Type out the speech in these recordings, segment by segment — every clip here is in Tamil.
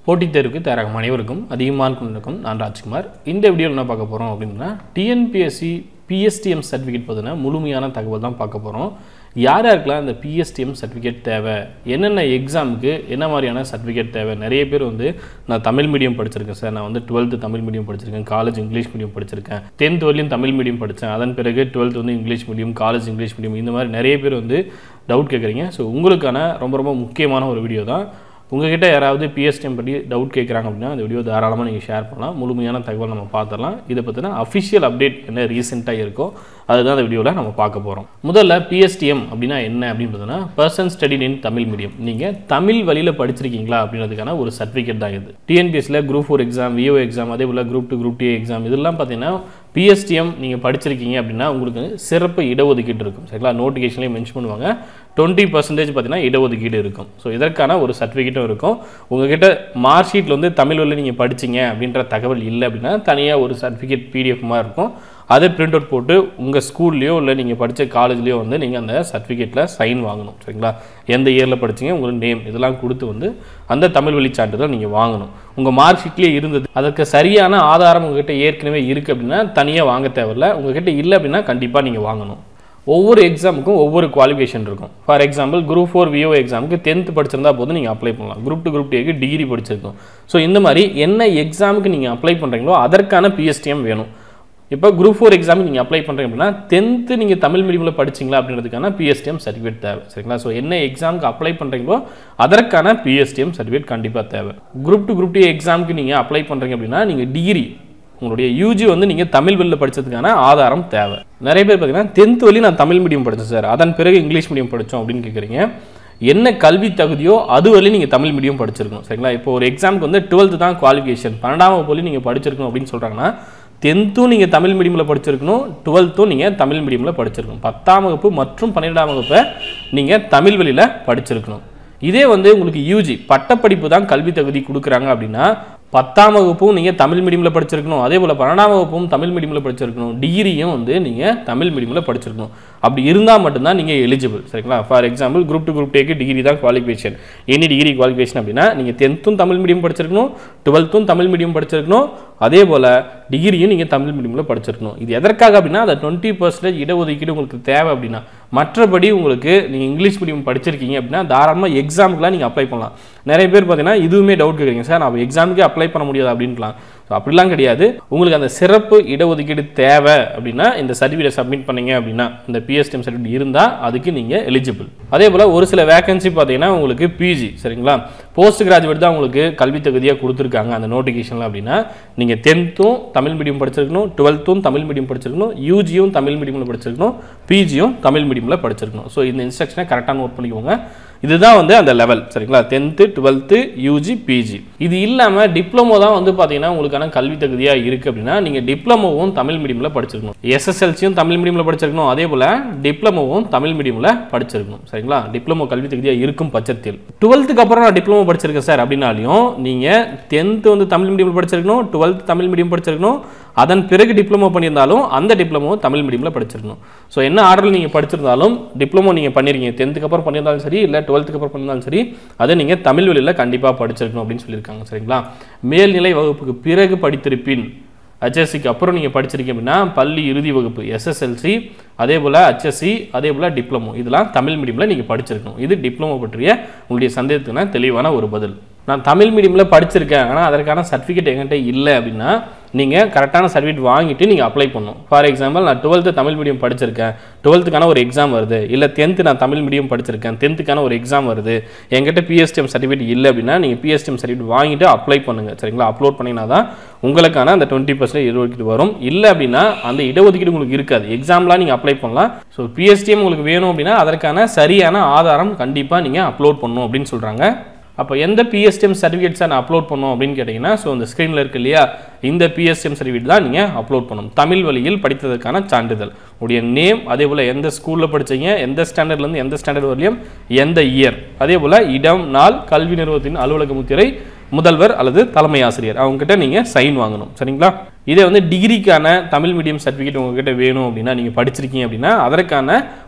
போட்டித் தேர்வுக்கு தயாராகும் அனைவருக்கும் அதிகமான கொண்டிருக்கும் நான் ராஜ்குமார் இந்த வீடியோவில் என்ன பார்க்க போகிறோம் அப்படின்னா டிஎன்பிஎஸ்சி பிஎஸ்டிஎம் சர்டிஃபிகேட் பார்த்தீங்கன்னா முழுமையான தகவல் தான் பார்க்க போகிறோம் யார் யாருக்கெல்லாம் இந்த பிஎஸ்டிஎம் சர்டிஃபிகேட் தேவை என்னென்ன எக்ஸாமுக்கு என்ன மாதிரியான சர்டிஃபிகேட் தேவை நிறைய பேர் வந்து நான் தமிழ் மீடியம் படிச்சிருக்கேன் சார் நான் வந்து டுவெல்த்து தமிழ் மீடியம் படிச்சிருக்கேன் காலேஜ் இங்கிலீஷ் மீடியம் படிச்சிருக்கேன் டென்த் வரையும் தமிழ் மீடியம் படித்தேன் அதன் பிறகு டுவெல்த் வந்து English medium college English medium இந்த மாதிரி நிறைய பேர் வந்து டவுட் கேட்குறீங்க ஸோ உங்களுக்கான ரொம்ப ரொம்ப முக்கியமான ஒரு வீடியோ தான் உங்ககிட்ட யாராவது பிஎஸ்டிஎம் பற்றி டவுட் கேட்குறாங்க அப்படின்னா அந்த வீடியோ தாராளமாக நீங்கள் ஷேர் பண்ணலாம் முழுமையான தகவல் நம்ம பார்த்துடலாம் இதை பற்றின அஃபிஷியல் அப்டேட் என்ன ரீசெண்டாக இருக்கோ அதுதான் அந்த வீடியோவில் நம்ம பார்க்க போகிறோம் முதல்ல பிஎஸ்டிஎம் அப்படின்னா என்ன அப்படின்னு பார்த்தீங்கன்னா person study in Tamil medium நீங்கள் தமிழ் வழியில் படிச்சிருக்கீங்களா அப்படின்றதுக்கான ஒரு சர்டிஃபிகேட் தான் இது டிஎன்பிஎஸ்சியில் group four exam VO exam அதே போல் group two group D exam இதெல்லாம் பார்த்தீங்கன்னா பிஎஸ்டிஎம் நீங்கள் படிச்சிருக்கீங்க அப்படின்னா உங்களுக்கு சிறப்பு இடஒதுக்கீடு இருக்கும் சரிங்களா நோட்டிஃபிகேஷன்லேயே மென்ஷன் பண்ணுவாங்க டுவெண்ட்டி பர்சன்டேஜ் பார்த்தீங்கன்னா இடஒதுக்கீடு இருக்கும் ஸோ இதற்கான ஒரு சர்டிஃபிகேட்டும் இருக்கும் உங்ககிட்ட மார்க் ஷீட்டில் வந்து தமிழ் வழியில் நீங்கள் படிச்சீங்க அப்படின்ற தகவல் இல்லை அப்படின்னா தனியாக ஒரு சர்டிஃபிகேட் பிடிஎஃப் மாதிரி இருக்கும் அதை பிரிண்ட் அவுட் போட்டு உங்கள் ஸ்கூல்லையோ இல்லை நீங்கள் படித்த காலேஜ்லேயோ வந்து நீங்கள் அந்த சர்டிஃபிகேட்டில் சைன் வாங்கணும் சரிங்களா எந்த இயரில் படிச்சீங்க உங்களோட நேம் இதெல்லாம் கொடுத்து வந்து அந்த தமிழ் வழி சான்றிதழ் நீங்கள் வாங்கணும் உங்கள் மார்க் ஷீட்லேயே இருந்தது அதற்கு சரியான ஆதாரம் உங்ககிட்ட ஏற்கனவே இருக்குது அப்படின்னா தனியாக வாங்க தேவையில்ல உங்ககிட்ட இல்லை அப்படின்னா கண்டிப்பாக நீங்கள் வாங்கணும் ஒவ்வொரு எக்ஸாமுக்கும் ஒவ்வொரு குவாலிஃபிகேஷன் இருக்கும் for example group four VO எக்ஸாமுக்கு டென்த் படிச்சிருந்தா போதும் நீங்கள் அப்ளை பண்ணலாம் குரூப் டூ குரூப் டேக்கு டிகிரி படிச்சிருக்கோம் ஸோ இந்த மாதிரி என்ன எக்ஸாமுக்கு நீங்கள் அப்ளை பண்ணுறீங்களோ அதற்கான பிஎஸ்டிஎம் வேணும் இப்போ குரூப் ஃபோர் எக்ஸாமுக்கு நீங்கள் அப்ளை பண்ணுறீங்க அப்படின்னா டென்த்து நீங்கள் தமிழ் மீடியமில் படிச்சிங்களா அப்படின்றதுக்கான பிஎஸ்டிஎம் சர்டிஃபிகேட் தேவை சரிங்களா ஸோ என்ன எக்ஸாமுக்கு அப்ளை பண்ணுறீங்களோ அதற்கான பிஎஸ்டிஎம் சர்டிஃபிகேட் கண்டிப்பாக தேவை குரூப் டூ குரூப் டி எக்ஸாமுக்கு நீங்கள் அப்ளை பண்ணுறீங்க அப்படின்னா நீங்கள் டிகிரி உங்களுடைய யூஜி வந்து நீங்கள் தமிழ் வழியில் படித்ததுக்கான ஆதாரம் தேவை நிறைய பேர் பார்த்தீங்கன்னா டென்த் வழி நான் தமிழ் மீடியம் படித்தேன் சார் அதன் பிறகு இங்கிலீஷ் மீடியம் படித்தோம் அப்படின்னு கேட்குறீங்க என்ன கல்வி தகுதியோ அது வரையும் நீங்கள் தமிழ் மீடியம் படிச்சிருக்கணும் சரிங்களா இப்போ ஒரு எக்ஸாமுக்கு வந்து டுவெல்த்து தான் குவாலிஃபிகேஷன் பன்னெண்டாம் வகுப்பு நீங்கள் படிச்சிருக்கணும் அப்படின்னு சொல்கிறாங்கன்னா டென்த்தும் நீங்கள் தமிழ் மீடியமில் படிச்சிருக்கணும் டுவெல்த்தும் நீங்கள் தமிழ் மீடியமில் படிச்சிருக்கணும் பத்தாம் வகுப்பு மற்றும் பன்னிரெண்டாம் வகுப்பை நீங்கள் தமிழ் வழியில் படிச்சிருக்கணும் இதே வந்து உங்களுக்கு யூஜி பட்டப்படிப்பு தான் கல்வி தகுதி கொடுக்குறாங்க அப்படின்னா பத்தாம் வகுப்பும் நீங்கள் தமிழ் மீடியமில் படிச்சிருக்கணும் அதே போல் பன்னெண்டாம் வகுப்பும் தமிழ் மீடியமில் படிச்சிருக்கணும் டிகிரியும் வந்து நீங்கள் தமிழ் மீடியமில் படிச்சிருக்கணும் அப்படி இருந்தால் மட்டும்தான் நீங்கள் எலிஜிபிள் சரிங்களா for example group two group டேக்கு டிகிரி தான் குவாலிஃபிகேஷன் எனி டிகிரி குவாலிஃபிகேஷன் அப்படின்னா நீங்கள் டென்த்தும் தமிழ் மீடியம் படிச்சிருக்கணும் டுவெல்த்தும் தமிழ் மீடியம் படிச்சிருக்கணும் அதே போல் டிகிரியும் நீங்கள் தமிழ் மீடியமில் படிச்சிருக்கணும் இது எதற்காக அப்படின்னா அந்த டுவெண்ட்டி பர்சன்டேஜ் இடஒதுக்கீடு உங்களுக்கு தேவை அப்படின்னா மற்றபடி உங்களுக்கு நீங்கள் இங்கிலீஷ் மீடியம் படிச்சிருக்கீங்க அப்படின்னா தாராளமாக எக்ஸாமுக்குலாம் நீங்கள் அப்ளை பண்ணலாம் நிறைய பேர் பார்த்தீங்கன்னா இதுவுமே டவுட் கேட்குறீங்க சார் நான் எக்ஸாமுக்கே அப்ளை பண்ண முடியாது அப்படின்லாம் ஸோ அப்படிலாம் கிடையாது உங்களுக்கு அந்த சிறப்பு இடஒதுக்கீடு தேவை அப்படின்னா இந்த சர்டிஃபிகேட் சப்மிட் பண்ணீங்க அப்படின்னா இந்த பிஎஸ்டிஎம் சர்டிஃபிகேட் இருந்தால் அதுக்கு நீங்கள் எலிஜிபிள் அதே போல் ஒரு சில வேகன்சி பார்த்தீங்கன்னா உங்களுக்கு பிஜி சரிங்களா போஸ்ட் கிராஜுவேட் தான் உங்களுக்கு கல்வி தகுதியாக கொடுத்துருக்காங்க அந்த நோட்டிஃபிகேஷனில் அப்படின்னா நீங்கள் டென்த்தும் தமிழ் மீடியம் படிச்சிருக்கணும் டுவெல்த்தும் தமிழ் மீடியம் படிச்சிருக்கணும் யூஜியும் தமிழ் மீடியமில் படிச்சிருக்கணும் பிஜியும் தமிழ் மீடியமில் படிச்சிருக்கணும் ஸோ இந்த இன்ஸ்ட்ரக்ஷனை கரெக்டாக நோட் பண்ணிக்கோங்க இதுதான் வந்து அந்த லெவல் சரிங்களா டென்த்து டுவெல்த்து யூஜி பிஜி இது இல்லாமல் டிப்ளமோ தான் வந்து பார்த்தீங்கன்னா உங்களுக்கான கல்வி தகுதியாக இருக்குது அப்படின்னா நீங்கள் டிப்ளமோவும் தமிழ் மீடியமில் படிச்சிருக்கணும் எஸ்எஸ்எல்சியும் தமிழ் மீடியமில் படிச்சிருக்கணும் அதே போல் டிப்ளமோவும் தமிழ் மீடியமில் படிச்சிருக்கணும் சரிங்களா டிப்ளமோ கல்வி தகுதியாக இருக்கும் பட்சத்தில் டுவெல்த்துக்கு அப்புறம் நான் டிப்ளமோ படிச்சிருக்கேன் சார் அப்படின்னாலையும் நீங்கள் டென்த்து வந்து தமிழ் மீடியமில் படிச்சிருக்கணும் டுவெல்த் தமிழ் மீடியம் படிச்சிருக்கணும் அதன் பிறகு டிப்ளமோ பண்ணியிருந்தாலும் அந்த டிப்ளமோ தமிழ் மீடியமில் படிச்சிருக்கணும் ஸோ என்ன ஆர்டரில் நீங்கள் படிச்சிருந்தாலும் டிப்ளமோ நீங்கள் பண்ணிருக்கீங்க டென்த்துக்கு அப்புறம் பண்ணியிருந்தாலும் சரி இல்லை டுவெல்த்துக்கு அப்புறம் பண்ணியிருந்தாலும் சரி அதை நீங்கள் தமிழ் வழியில் கண்டிப்பாக படிச்சிருக்கணும் அப்படின்னு சொல்லியிருக்காங்க சரிங்களா மேல்நிலை வகுப்புக்கு பிறகு படித்திருப்பின் ஹெச்எஸ்சிக்கு அப்புறம் நீங்கள் படிச்சிருக்கீங்க அப்படின்னா பள்ளி இறுதி வகுப்பு எஸ்எஸ்எல்சி அதே போல் ஹெச்எஸ்சி அதே போல் டிப்ளமோ இதெல்லாம் தமிழ் மீடியமில் நீங்கள் படிச்சிருக்கணும் இது டிப்ளமோ பற்றிய உங்களுடைய சந்தேகத்துக்கான தெளிவான ஒரு பதில் நான் தமிழ் மீடியமில் படிச்சிருக்கேன் ஆனால் அதற்கான சர்டிஃபிகேட் என்கிட்ட இல்லை அப்படின்னா நீங்கள் கரெக்டான சர்டிஃபிகேட் வாங்கிட்டு நீங்கள் அப்ளை பண்ணணும் ஃபார் எக்ஸாம்பிள் நான் டுவெல்த்து தமிழ் மீடியம் படிச்சிருக்கேன் டுவெல்த்துக்கான ஒரு எக்ஸாம் வருது இல்லை டென்த்து நான் தமிழ் மீடியம் படிச்சிருக்கேன் டென்த்துக்கான ஒரு எக்ஸாம் வருது என்கிட்ட பிஎஸ்டிஎம் சர்டிஃபிகேட் இல்லை அப்படின்னா நீங்கள் பிஎஸ்டிஎம் சர்டிஃபிகேட் வாங்கிட்டு அப்ளை பண்ணுங்கள் சரிங்களா அப்லோட் பண்ணிங்கன்னா தான் உங்களுக்கான அந்த டுவெண்ட்டி பர்சன்ட் இடஒதுக்கீடு வரும் இல்லை அப்படின்னா அந்த இடஒதுக்கீடு உங்களுக்கு இருக்காது எக்ஸாம்லாம் நீங்கள் அப்ளை பண்ணலாம் ஸோ பிஎஸ்டிஎம் உங்களுக்கு வேணும் அப்படின்னா அதற்கான சரியான ஆதாரம் கண்டிப்பாக நீங்கள் அப்லோட் பண்ணணும் அப்படின்னு சொல்கிறாங்க அப்போ எந்த பிஎஸ்டிஎம் சர்டிஃபிகேட்ஸை நான் அப்லோட் பண்ணோம் அப்படின்னு கேட்டிங்கன்னா ஸோ இந்த ஸ்க்ரீனில் இருக்கு இல்லையா இந்த பிஎஸ்டிஎம் சர்டிஃபிகேட் தான் நீங்கள் அப்லோட் பண்ணணும் தமிழ் வழியில் படித்ததற்கான சான்றிதழ் உடைய நேம் அதே போல் எந்த ஸ்கூலில் படிச்சீங்க எந்த ஸ்டாண்டர்ட்லேருந்து எந்த ஸ்டாண்டர்ட் வரலையும் எந்த இயர் அதே போல் இடம் நாள் கல்வி நிறுவனத்தின் அலுவலக முத்திரை முதல்வர் அல்லது தலைமை ஆசிரியர் அவங்ககிட்ட நீங்கள் சைன் வாங்கணும் சரிங்களா இதே வந்து டிகிரிக்கான தமிழ் மீடியம் சர்டிஃபிகேட் உங்ககிட்ட வேணும் அப்படின்னா நீங்கள் படிச்சிருக்கீங்க அப்படின்னா அதற்கான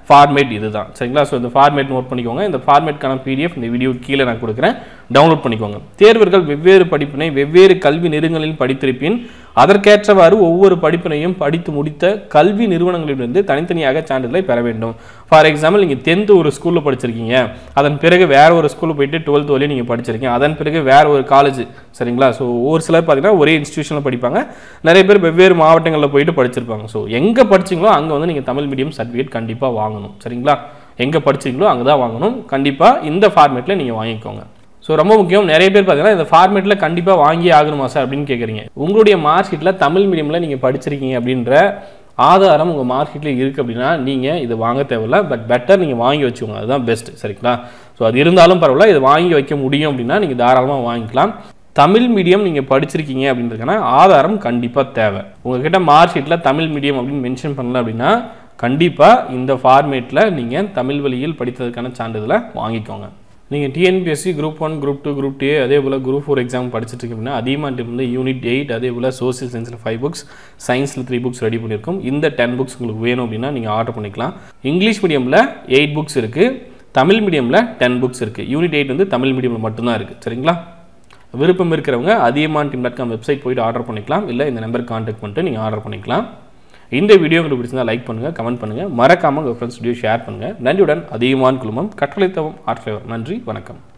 ஃபார்மேட் இதுதான் சரிங்களா ஸோ இந்த ஃபார்மேட் நோட் பண்ணிக்கோங்க இந்த ஃபார்மேட்கான பிடிஎஃப் இந்த வீடியோ கீழே நான் கொடுக்குறேன் டவுன்லோட் பண்ணிக்கோங்க தேர்வர்கள் வெவ்வேறு படிப்பினை வெவ்வேறு கல்வி நிறுவனங்களில் படித்திருப்பின் அதற்கேற்றவாறு ஒவ்வொரு படிப்பினையும் படித்து முடித்த கல்வி நிறுவனங்களிலிருந்து தனித்தனியாக சான்றிதழை பெற வேண்டும் ஃபார் எக்ஸாம்பிள் நீங்கள் டென்த்து ஒரு ஸ்கூலில் படிச்சிருக்கீங்க அதன் பிறகு வேற ஒரு ஸ்கூலில் போயிட்டு டுவெல்த் வரையும் நீங்கள் படிச்சிருக்கீங்க அதன் பிறகு வேற ஒரு காலேஜ் சரிங்களா ஸோ ஒரு சிலர் பார்த்தீங்கன்னா ஒரே இன்ஸ்டியூஷனில் படிப்பாங்க நிறைய பேர் வெவ்வேறு மாவட்டங்களில் போயிட்டு படிச்சிருப்பாங்க ஸோ எங்கே படிச்சீங்களோ அங்கே வந்து நீங்கள் தமிழ் மீடியம் சர்டிஃபிகேட் கண்டிப்பாக வாங்கணும் சரிங்களா எங்கே படிச்சீங்களோ அங்கே தான் வாங்கணும் கண்டிப்பாக இந்த ஃபார்மேட்டில் நீங்கள் வாங்கிக்கோங்க ஸோ ரொம்ப முக்கியம் நிறைய பேர் பார்த்தீங்கன்னா இந்த ஃபார்மேட்டில் கண்டிப்பாக வாங்கி ஆகணுமா சார் அப்படின்னு கேட்குறீங்க உங்களுடைய மார்க் ஷீட்டில் தமிழ் மீடியமில் நீங்கள் படிச்சிருக்கீங்க அப்படின்ற ஆதாரம் உங்கள் மார்க் ஷீட்டில் இருக்குது அப்படின்னா நீங்கள் இது வாங்க தேவையில்ல பட் பெட்டர் நீங்கள் வாங்கி வச்சுக்கோங்க அதுதான் பெஸ்ட் சரிங்களா ஸோ அது இருந்தாலும் பரவாயில்ல இது வாங்கி வைக்க முடியும் அப்படின்னா நீங்கள் தாராளமாக வாங்கிக்கலாம் தமிழ் மீடியம் நீங்கள் படிச்சிருக்கீங்க அப்படின்றதுக்கான ஆதாரம் கண்டிப்பாக தேவை உங்ககிட்ட மார்க் ஷீட்டில் தமிழ் மீடியம் அப்படின்னு மென்ஷன் பண்ணல அப்படின்னா கண்டிப்பாக இந்த ஃபார்மேட்டில் நீங்கள் தமிழ் வழியில் படித்ததுக்கான சான்றிதழை வாங்கிக்கோங்க நீங்கள் TNPSC group one group two group two அதே போல் குரூப் ஃபோர் எக்ஸாம் படிச்சுட்டு இருக்கீங்க அப்படின்னா அதிகமாக வந்து யூனிட் எயிட் அதே போல் சோசியல் சயின்ஸில் ஃபைவ் புக்ஸ் சயின்ஸில் த்ரீ புக்ஸ் ரெடி பண்ணியிருக்கோம் இந்த டென் புக்ஸ் உங்களுக்கு வேணும் அப்படின்னா நீங்கள் ஆர்டர் பண்ணிக்கலாம் இங்கிலீஷ் மீடியமில் எயிட் புக்ஸ் இருக்குது தமிழ் மீடியமில் டென் புக்ஸ் இருக்குது யூனிட் எயிட் வந்து தமிழ் மீடியமில் மட்டும்தான் இருக்குது சரிங்களா விருப்பம் இருக்கிறவங்க அதிகமான டீம் டாட் காம் வெப்சைட் போயிட்டு ஆர்டர் பண்ணிக்கலாம் இல்லை இந்த நம்பருக்கு கான்டாக்ட் பண்ணிட்டு நீங்கள் ஆர்டர் பண்ணிக்கலாம் இந்த வீடியோ உங்களுக்கு பிடிச்சிருந்தா லைக் பண்ணுங்கள் கமெண்ட் பண்ணுங்கள் மறக்காமல் உங்கள் ஃப்ரெண்ட்ஸ் வீடியோ ஷேர் பண்ணுங்கள் நன்றியுடன் அதிகமான குழுமம் கட்டளைத்தவம் ஆர்ட் ஃப்ளேவர் நன்றி வணக்கம்